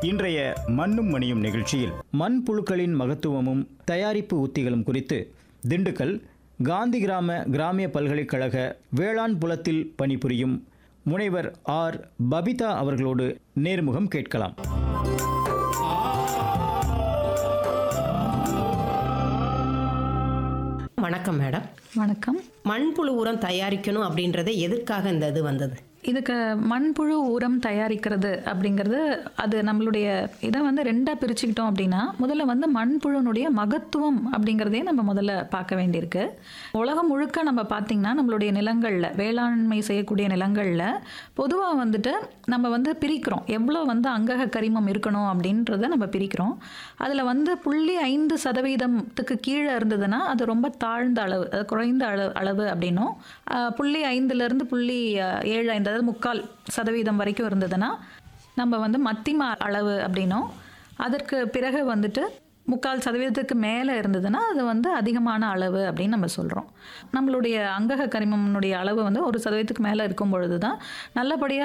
இன்றைய மண்ணும் மணியும் நிகழ்ச்சியில் மண் புழுக்களின் மகத்துவமும் தயாரிப்பு உத்திகளும் குறித்து திண்டுக்கல் காந்தி கிராம கிராமிய பல்கலைக்கழக வேளாண் புலத்தில் பணிபுரியும் முனைவர் ஆர் பபிதா அவர்களோடு நேர்முகம் கேட்கலாம் வணக்கம் மேடம் வணக்கம் மண்புழு உரம் தயாரிக்கணும் அப்படின்றத எதற்காக இந்த இது வந்தது இதுக்கு மண்புழு உரம் தயாரிக்கிறது அப்படிங்கிறது அது நம்மளுடைய இதை வந்து ரெண்டாக பிரிச்சுக்கிட்டோம் அப்படின்னா முதல்ல வந்து மண்புழுனுடைய மகத்துவம் அப்படிங்கிறதே நம்ம முதல்ல பார்க்க வேண்டியிருக்கு உலகம் முழுக்க நம்ம பார்த்திங்கன்னா நம்மளுடைய நிலங்களில் வேளாண்மை செய்யக்கூடிய நிலங்களில் பொதுவாக வந்துட்டு நம்ம வந்து பிரிக்கிறோம் எவ்வளோ வந்து அங்கக கரிமம் இருக்கணும் அப்படின்றத நம்ம பிரிக்கிறோம் அதில் வந்து புள்ளி ஐந்து சதவீதத்துக்கு கீழே இருந்ததுன்னா அது ரொம்ப தாழ்ந்த அளவு அது குறைந்த அளவு அளவு அப்படின்னும் ஆஹ், புள்ளி ஐந்துலேருந்து புள்ளி ஆஹ், ஏழு ஐந்து அதாவது முக்கால் சதவீதம் வரைக்கும் இருந்ததுன்னா நம்ம வந்து மத்திம அளவு அப்படின்னும் அதற்கு பிறகு வந்துட்டு முக்கால் சதவீதத்துக்கு மேலே இருந்ததுன்னா அது வந்து அதிகமான அளவு அப்படின்னு நம்ம சொல்கிறோம் நம்மளுடைய அங்கக கரிமம்னுடைய அளவு வந்து ஒரு சதவீதத்துக்கு மேலே இருக்கும் பொழுது தான் நல்லபடியாக